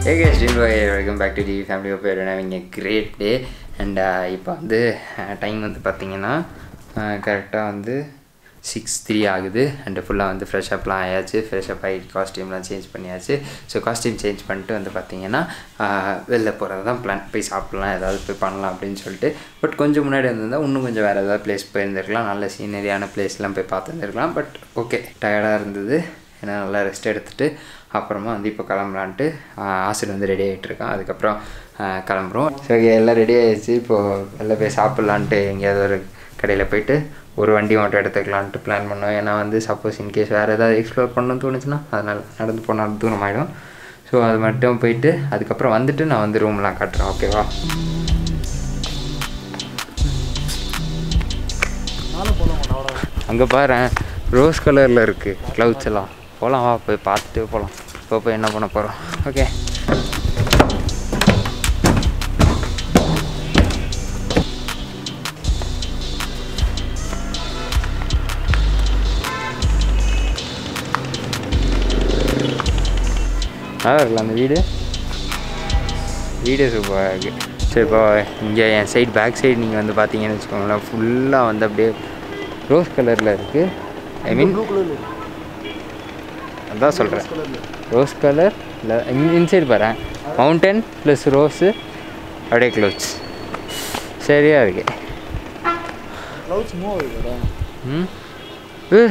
Hey guys, Jim Boy here. Welcome back to the family of You're having a great day. And இப்போ வந்து time வந்து பார்த்தீங்கன்னா கரெக்டாக வந்து சிக்ஸ் த்ரீ ஆகுது அண்டு ஃபுல்லாக வந்து ஃப்ரெஷ் அப்லாம் ஆயாச்சு ஃப்ரெஷ் அப் ஆகி காஸ்டியூம்லாம் சேஞ்ச் பண்ணியாச்சு ஸோ காஸ்டியூம் சேஞ்ச் பண்ணிட்டு வந்து பார்த்தீங்கன்னா ஆஹ், வெளில போகிறது தான் பிளான் போய் சாப்பிட்லாம் ஏதாவது போய் பண்ணலாம் அப்படின்னு சொல்லிட்டு பட் கொஞ்சம் முன்னாடி வந்திருந்தால் இன்னும் கொஞ்சம் வேறு ஏதாவது பிளேஸ் போயிருந்துருக்கலாம் நல்ல சீனரியான பிளேஸ்லாம் போய் பார்த்துருந்துருக்கலாம் பட் ஓகே டயர்டாக இருந்தது ஏன்னா நல்லா ரெஸ்ட் எடுத்துட்டு அப்புறமா வந்து இப்போ கிளம்பலான்ட்டு ஆசிரியர் வந்து ரெடி ஆகிட்டு இருக்கான் அதுக்கப்புறம் ஆஹ், கிளம்புறோம் ஸோ எல்லாம் ரெடி ஆயிடுச்சு இப்போது வெளில போய் சாப்பிட்லான்ட்டு எங்கேயாவது ஒரு கடையில் போயிட்டு ஒரு வண்டி மட்டும் எடுத்துக்கலான்ட்டு பிளான் பண்ணோம் ஏன்னா வந்து சப்போஸ் இன்கேஸ் வேறு ஏதாவது எக்ஸ்ப்ளோர் பண்ணணும்னு தோணுச்சுன்னா அதனால் நடந்து போனால் தூரம் ஆகிடும் ஸோ அது மட்டும் போயிட்டு அதுக்கப்புறம் வந்துட்டு நான் வந்து ரூம்லாம் காட்டுறேன் ஓகேவா அங்கே பாரு ரோஸ் கலரில் இருக்குது க்ளவுட்ஸ் எல்லாம் போகலாம் வா போய் பார்த்துட்டு போகலாம் இப்போ போய் என்ன பண்ண போகிறோம் ஓகே நல்லா இருக்குல்ல அந்த வீடு வீடு சூப்பராக இருக்குது சரி இப்போ இங்கே என் சைடு பேக் சைடு நீங்கள் வந்து பார்த்தீங்கன்னு வச்சுக்கோங்களேன் ஃபுல்லாக வந்து அப்படியே ரோஸ் கலரில் இருக்குது ஐ மீன் அதான் சொல்கிறேன் ரோஸ் கலர் இல்லை இன்சைடு பாரு மவுண்டன் ப்ளஸ் ரோஸு அப்படியே க்ளவுட்ஸ் சரியா இருக்கு க்ளவுட்ஸ் மூவ் ஆகுதுடா ம் ஏ.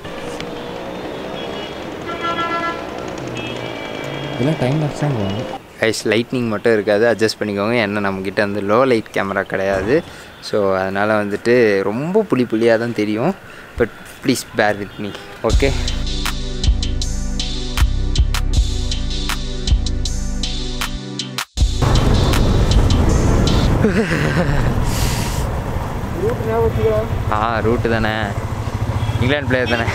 இதெல்லாம் டைம் லாப்ஸ் தான் போகும் ஐஸ் லைட்னிங் மட்டும் இருக்காது அட்ஜஸ்ட் பண்ணிக்கோங்க ஏன்னா நம்மக்கிட்ட வந்து லோ லைட் கேமரா கிடையாது ஸோ அதனால் வந்துட்டு ரொம்ப புளி புளியாக தான் தெரியும் but please bear with me okay route ஞாபகத்துக்கா ஆ ரூட்டு தானே இங்கிலாந்து பிளேயர் தானே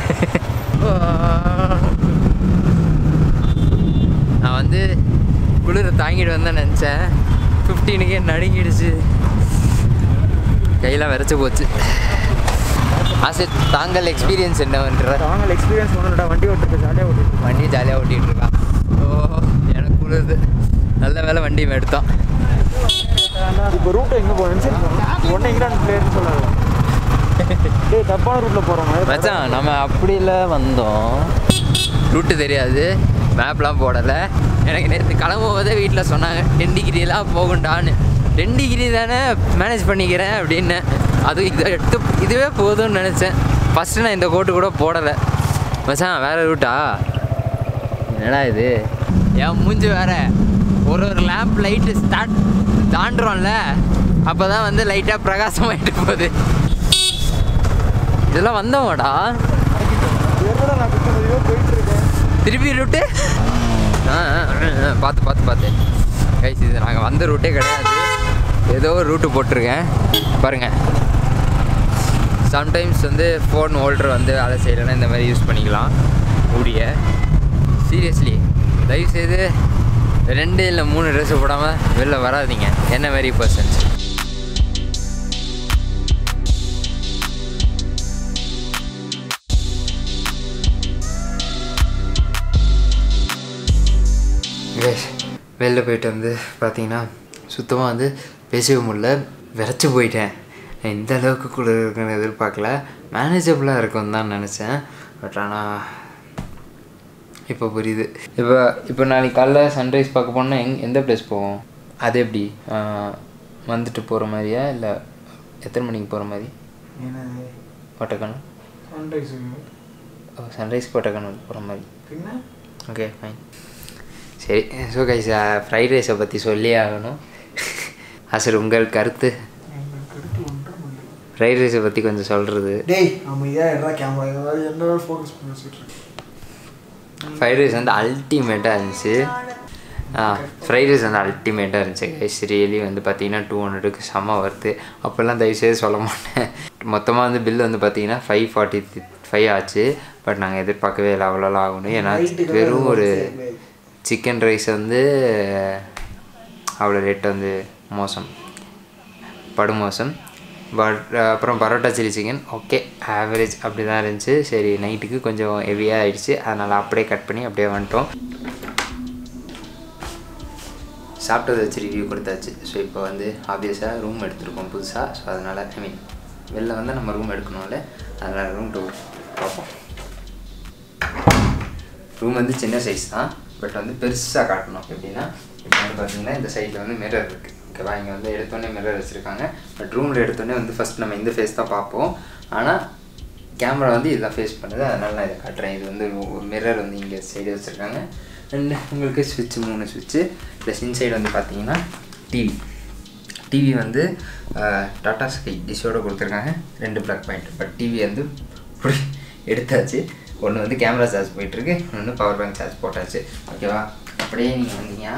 நான் வந்து குளிர தாங்கிட்டு வந்தேன் நினச்சேன் ஃபிஃப்டீனுக்கே நடுங்கிடுச்சு கையெல்லாம் விரைச்சி போச்சு ஆசை தாங்கள் எக்ஸ்பீரியன்ஸ் என்னவென்ற நாங்கள் எக்ஸ்பீரியன்ஸ் பண்ணணும்டா வண்டி ஓட்டுறது ஜாலியாக ஓட்டிட்டு வண்டி ஜாலியாக ஓட்டிகிட்டு இருக்கான் ஓ எனக்கு குளிருது நல்ல வேலை வண்டி எடுத்தோம் இப்போ ரூட்டை எங்கே போகணும்னு சரி ஒன்று இங்கிலாந்து பிளேயர்னு சொல்லாது டேய் தப்பான ரூட்டில் போகிறோம் மச்சான் நம்ம அப்படில வந்தோம் ரூட்டு தெரியாது மேப்லாம் போடலை எனக்கு நேற்று கிளம்பும் போதே வீட்டில் சொன்னாங்க டென் டிகிரிலாம் போகும்டான்னு டென் டிகிரி தானே மேனேஜ் பண்ணிக்கிறேன் அப்படின்னு அது இது எடுத்து இதுவே போதும்னு நினச்சேன் ஃபஸ்ட்டு நான் இந்த கோட்டு கூட போடலை மச்சான் வேறு ரூட்டா என்னடா இது என் மூஞ்சி வேற ஒரு ஒரு லேம்ப் லைட்டு ஸ்டார்ட் தாண்டுறோம்ல அப்போ தான் வந்து லைட்டாக பிரகாசமாயிட்டு போகுது இதெல்லாம் வந்தோமாடா என்னடா நான் குத்தமதியோ போயிட்டு இருக்கேன் திருப்பி ரூட்டு ஆ ஆ, ஆ, பார்த்து பார்த்து பார்த்து கைஸ் இது நாங்கள் வந்த ரூட்டே கிடையாது ஏதோ ஒரு ரூட்டு போட்டிருக்கேன் பாருங்கள் சம்டைம்ஸ் வந்து ஃபோன் ஹோல்டர் வந்து வேலை செய்யலைன்னா இந்த மாதிரி யூஸ் பண்ணிக்கலாம் ஊடிய சீரியஸ்லி தயவுசெய்து ரெண்டு இல்லை மூணு ட்ரெஸ்ஸு போடாமல் வெளில வராதீங்க என்ன மாதிரி பர்சன்ஸ் Guys, வெளில போயிட்டு வந்து பார்த்தீங்கன்னா சுத்தமாக வந்து பேசவே முடியல விரைச்சி போயிட்டேன் நான் இந்த அளவுக்கு கூட இருக்குன்னு எதிர்பார்க்கல மேனேஜபிளாக இருக்கும்னு தான் நினச்சேன் பட் ஆனால் இப்போ புரியுது இப்போ இப்போ நாளைக்கு காலைல சன்ரைஸ் பார்க்க போனால் எங் எந்த பிளேஸ் போவோம் அது எப்படி ஆஹ், வந்துட்டு போகிற மாதிரியா இல்லை எத்தனை மணிக்கு போகிற மாதிரி என்னது கொட்டக்கணும் சன்ரைஸ் சன்ரைஸ் கொட்டக்கணும் போகிற மாதிரி பின்ன ஓகே ஃபைன் சரி ஸோ கைஸ் ஃப்ரைட் ரைஸை பற்றி சொல்லியே ஆகணும் அசல் உங்கள் கருத்து கருத்து ஒன்றும் இல்லை ஃப்ரைட் ரைஸை பற்றி கொஞ்சம் சொல்கிறது டேய் அமைதியாக எடுறா கேமரா ஏதாவது என்ன ஃபோக்கஸ் பண்ணி வச்சுட்டு ஃப்ரைட் ரைஸ் வந்து அல்டிமேட்டாக இருந்துச்சு ஆ ஃப்ரைட் ரைஸ் வந்து அல்டிமேட்டாக இருந்துச்சு கைஸ் ரியலி வந்து பார்த்தீங்கன்னா டூ ஹண்ட்ரடுக்கு செம்ம வருது அப்போல்லாம் தயவுசெய்து சொல்ல மாட்டேன் மொத்தமாக வந்து பில் வந்து பார்த்தீங்கன்னா ஃபைவ் ஃபார்ட்டி ஃபைவ் ஆச்சு பட் நாங்கள் எதிர்பார்க்கவே இல்லை அவ்வளோலாம் ஆகணும் ஏன்னா நைட்டுக்கு வெறும் ஒரு சரி. சிக்கன் ரைஸ் வந்து அவ்வளோ ரேட் வந்து மோசம் படுமோசம் பட் அப்புறம் parotta chilli chicken okay average அப்படி தான் இருந்துச்சு சரி நைட்டுக்கு கொஞ்சம் ஹெவியாக ஆயிடுச்சு அதனால் அப்படியே கட் பண்ணி அப்படியே வந்துட்டோம் சாப்பிட்டதை வச்சு ரிவ்யூ கொடுத்தாச்சு ஸோ இப்போ வந்து ஆப்வியஸாக ரூம் எடுத்திருக்கோம் புதுசாக ஸோ அதனால் ஐ மீன் வெளில வந்து நம்ம ரூம் எடுக்கணும்ல அதனால் ரூம் டூர் பார்ப்போம் ரூம் வந்து சின்ன சைஸ் தான் பட் வந்து பெருசாக காட்டணும் எப்படின்னா இப்போ வந்து பார்த்தீங்கன்னா இந்த சைடில் வந்து மிரர் இருக்குது ஓகேவா இங்கே வந்து எடுத்தோடனே மிரர் வச்சுருக்காங்க பட் ரூமில் எடுத்தோடனே வந்து ஃபஸ்ட் நம்ம இந்த ஃபேஸ் தான் பார்ப்போம் ஆனால் கேமரா வந்து இதெல்லாம் ஃபேஸ் பண்ணுது அதனால் நான் இதை காட்டுறேன் இது வந்து மிரர் வந்து இங்கே சைடு வச்சுருக்காங்க அண்ட் உங்களுக்கு ஸ்விட்ச் மூணு ஸ்விட்ச்சு ப்ளஸ் இன்சைடு வந்து பார்த்தீங்கன்னா டிவி டிவி வந்து டாடா ஸ்கை டிஷ்ஷோட கொடுத்துருக்காங்க ரெண்டு ப்ளக் பாயிண்ட் பட் டிவி வந்து இப்படி எடுத்தாச்சு ஒன்று வந்து கேமரா சார்ஜ் போயிட்டுருக்கு இன்னொன்று பவர் பேங்க் சார்ஜ் போட்டாச்சு ஓகேவா அப்படியே நீங்கள் வந்தீங்கன்னா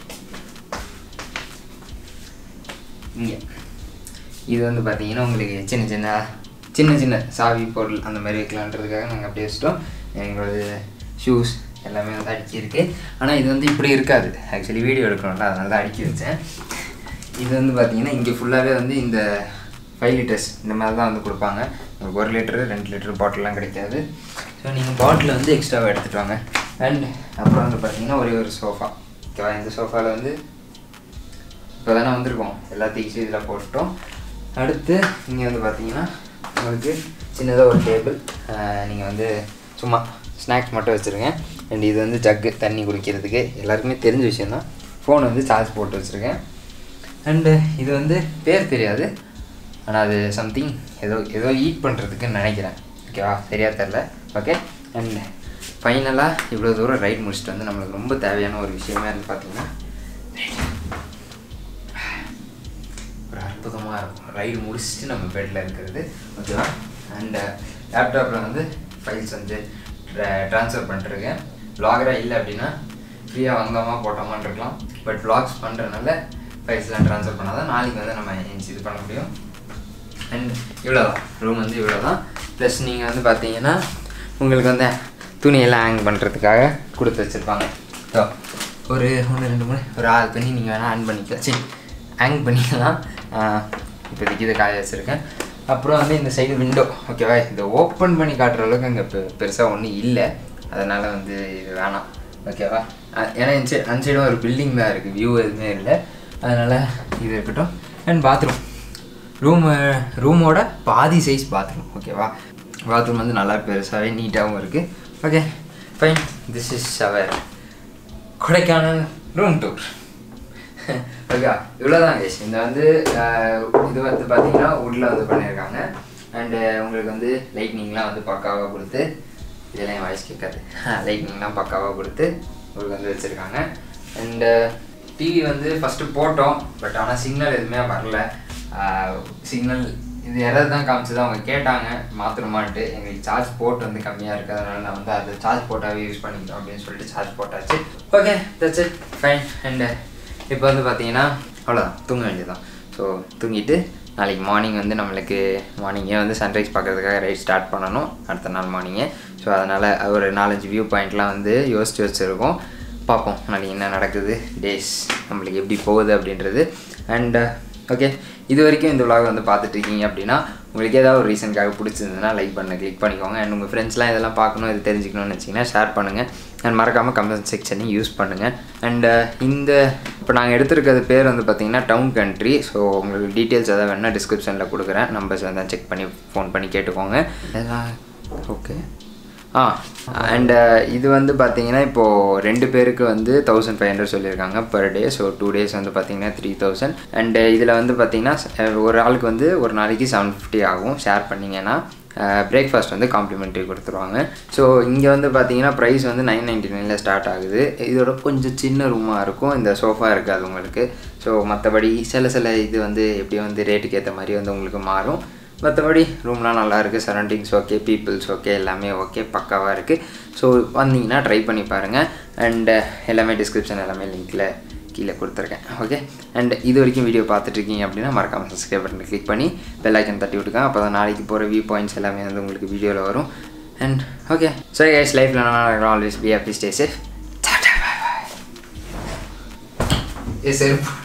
இங்கே இது வந்து பார்த்தீங்கன்னா உங்களுக்கு சின்ன சின்ன சின்ன சின்ன சாவி பொருள் அந்த மாதிரி வைக்கலான்றதுக்காக நாங்கள் அப்படியே வச்சிட்டோம் எங்களோட ஷூஸ் எல்லாமே வந்து அடுக்கியிருக்கு ஆனால் இது வந்து இப்படி இருக்காது ஆக்சுவலி வீடியோ எடுக்கணும்ல அதனால தான் அடுக்கி வச்சேன் இது வந்து பார்த்தீங்கன்னா இங்கே ஃபுல்லாகவே வந்து இந்த ஃபைவ் லிட்டர்ஸ் இந்த மாதிரி தான் வந்து கொடுப்பாங்க உங்களுக்கு ஒரு லிட்டரு ரெண்டு லிட்டர் பாட்டில்லாம் கிடைக்காது ஸோ நீங்கள் பாட்டில் வந்து எக்ஸ்ட்ராவாக எடுத்துகிட்டு வாங்க அண்ட் அப்புறம் வந்து பார்த்தீங்கன்னா ஒரே ஒரு சோஃபா ஓகேவா இந்த சோஃபாவில் வந்து இப்போ தானே வந்திருக்கோம் எல்லாத்தையும் இதில் போட்டுட்டோம் அடுத்து இங்கே வந்து பார்த்தீங்கன்னா உங்களுக்கு சின்னதாக ஒரு டேபிள் நீங்கள் வந்து சும்மா ஸ்நாக்ஸ் மட்டும் வச்சுருங்க அண்ட் இது வந்து ஜக்கு தண்ணி குடிக்கிறதுக்கு எல்லாருக்குமே தெரிஞ்ச விஷயந்தான் ஃபோன் வந்து சார்ஜ் போட்டு வச்சுருக்கேன் அண்டு இது வந்து பேர் தெரியாது ஆனால் அது சம்திங் ஏதோ ஏதோ ஈட் பண்ணுறதுக்குன்னு நினைக்கிறேன் ஓகேவா சரியாக தெரில ஓகே அண்ட் ஃபைனலாக இவ்வளோ தூரம் ரைட் முடிச்சுட்டு வந்து நம்மளுக்கு ரொம்ப தேவையான ஒரு விஷயமே வந்து பார்த்தீங்கன்னா ஒரு அற்புதமாக இருக்கும் ரைடு முடிச்சுட்டு நம்ம பெட்டில் இருக்கிறது ஓகேவா அண்ட் லேப்டாப்பில் வந்து ஃபைல்ஸ் வந்து ட்ரான்ஸ்ஃபர் பண்ணிட்டுருக்கேன் வ்ளாகராக இல்லை அப்படின்னா ஃப்ரீயாக வந்தோமா போட்டோமான்னு இருக்கலாம் பட் வ்ளாக்ஸ் பண்ணுறதுனால ஃபைல்ஸ்லாம் ட்ரான்ஸ்ஃபர் பண்ணால் தான் நாளைக்கு வந்து நம்ம இது பண்ண முடியும் அண்ட் இவ்வளோ தான் ரூம் வந்து இவ்வளோ தான் ப்ளஸ் நீங்கள் வந்து பார்த்தீங்கன்னா உங்களுக்கு வந்து துணியெல்லாம் ஹேங் பண்ணுறதுக்காக கொடுத்து வச்சுருப்பாங்க ஸோ ஒரு ஒன்று ரெண்டு மூணு ஒரு ஆறு துணி நீங்கள் வேணால் ஆன் பண்ணிக்கலாம் சரி ஹேங் பண்ணிக்கலாம் இப்போதைக்கு இதை காய வச்சுருக்கேன் அப்புறம் வந்து இந்த சைடு விண்டோ ஓகேவா இதை ஓப்பன் பண்ணி காட்டுற அளவுக்கு அங்கே பெ பெருசாக ஒன்றும் இல்லை அதனால் வந்து இது வேணாம் ஓகேவா அஹ் ஏன்னா இந்த சைடு அந்த சைடும் ஒரு பில்டிங் தான் இருக்குது வியூ எதுவுமே இல்லை அதனால் இது இருக்கட்டும் அண்ட் பாத்ரூம் ரூமு ரூமோட பாதி சைஸ் பாத்ரூம் ஓகேவா பாத்ரூம் வந்து நல்லா பெருசாகவே நீட்டாகவும் இருக்குது okay fine this is our Kodaikanal room tour okay இவ்வளோதான் கேஸ் இந்த வந்து அஹ், இது வந்து பார்த்தீங்கன்னா உட்டில் வந்து பண்ணியிருக்காங்க அண்டு உங்களுக்கு வந்து லைட்னிங்லாம் வந்து பக்காவாக கொடுத்து இதெல்லாம் என் வாய்ஸ் கேட்காது லைட்னிங்லாம் பக்காவாக கொடுத்து உங்களுக்கு வந்து வச்சுருக்காங்க அண்டு டிவி வந்து ஃபஸ்ட்டு போட்டோம் பட் ஆனால் சிக்னல் எதுவுமே வரல சிக்னல் இது எதாவது தான் காமிச்சது அவங்க கேட்டாங்க மாற்றணுமான்ட்டு எங்களுக்கு சார்ஜ் போட்டு வந்து கம்மியாக இருக்குது அதனால நான் வந்து அதை சார்ஜ் போட்டாவே யூஸ் பண்ணிக்கிட்டோம் அப்படின்னு சொல்லிட்டு சார்ஜ் போட்டாச்சு okay that's it fine and இப்போ வந்து பார்த்தீங்கன்னா அவ்வளோதான் தூங்க வேண்டியதுதான் ஸோ தூங்கிட்டு நாளைக்கு மார்னிங் வந்து நம்மளுக்கு மார்னிங்கே வந்து சன்ரைஸ் பார்க்குறதுக்காக ரைட் ஸ்டார்ட் பண்ணணும் அடுத்த நாள் மார்னிங்கே ஸோ அதனால் ஒரு நாலஞ்சு வியூ பாயிண்ட்லாம் வந்து யோசிச்சு வச்சுருக்கோம் பார்ப்போம் நாளைக்கு என்ன நடக்குது டேஸ் நம்மளுக்கு எப்படி போகுது அப்படின்றது அண்ட் ஓகே இது வரைக்கும் இந்த vlog வந்து பார்த்துட்டு இருக்கீங்க அப்படின்னா உங்களுக்கு ஏதாவது ஒரு ரீசனுக்காக பிடிச்சிருந்ததுன்னா லைக் பண்ண கிளிக் பண்ணிக்கோங்க அண்ட் உங்கள் ஃப்ரெண்ட்ஸ்லாம் இதெல்லாம் பார்க்கணும் இது தெரிஞ்சுக்கணும்னு வச்சிங்கன்னா ஷேர் பண்ணுங்கள் அண்ட் மறக்காமல் கமெண்ட் செக்ஷனையும் யூஸ் பண்ணுங்கள் அண்ட் இந்த இப்போ நாங்கள் எடுத்திருக்கிறது பேர் வந்து பார்த்தீங்கன்னா டவுன் கண்ட்ரி ஸோ உங்களுக்கு டீட்டெயில்ஸ் எதாவது வேணால் டிஸ்கிரிப்ஷனில் கொடுக்குறேன் நம்பர்ஸ் வந்து செக் பண்ணி ஃபோன் பண்ணி கேட்டுக்கோங்க ஓகே ஆ அண்டு இது வந்து பார்த்தீங்கன்னா இப்போது ரெண்டு பேருக்கு வந்து தௌசண்ட் ஃபைவ் ஹண்ட்ரட் சொல்லியிருக்காங்க per day so two days வந்து பார்த்தீங்கன்னா த்ரீ தௌசண்ட் அண்டு இதில் வந்து பார்த்தீங்கன்னா அஹ், ஒரு ஆளுக்கு வந்து ஒரு நாளைக்கு செவன் ஃபிஃப்டி ஆகும் ஷேர் பண்ணிங்கன்னா பிரேக்ஃபாஸ்ட் வந்து காம்ப்ளிமெண்ட்ரி கொடுத்துருவாங்க ஸோ இங்கே வந்து பார்த்தீங்கன்னா ப்ரைஸ் வந்து நைன் நைன்டி நைனில் ஸ்டார்ட் ஆகுது இதோட கொஞ்சம் சின்ன ரூமாக இருக்கும் இந்த சோஃபா இருக்காது உங்களுக்கு ஸோ மற்றபடி சில சில இது வந்து எப்படி வந்து ரேட்டுக்கு ஏற்ற மாதிரி வந்து உங்களுக்கு மாறும் மற்றபடி ரூம்லாம் நல்லா இருக்குது சரௌண்டிங்ஸ் ஓகே பீப்புள்ஸ் ஓகே எல்லாமே ஓகே பக்காவாக இருக்குது ஸோ வந்தீங்கன்னா ட்ரை பண்ணி பாருங்கள் அண்ட் எல்லாமே டிஸ்கிரிப்ஷன் எல்லாமே லிங்க்கில் கீழே கொடுத்துருக்கேன் ஓகே அண்ட் இது வரைக்கும் வீடியோ பார்த்துட்ருக்கீங்க அப்படின்னா மறக்காமல் சப்ஸ்கிரைப் பட்டன் கிளிக் பண்ணி பெல் ஐக்கன் தட்டி விட்டுக்கோங்க அப்போ தான் நாளைக்கு போகிற வியூ பாயிண்ட்ஸ் எல்லாமே வந்து உங்களுக்கு வீடியோவில் வரும் அண்ட் ஓகே சரி கைஸ் லைஃப்பில் நான் always be happy stay safe ஏ செருப்பு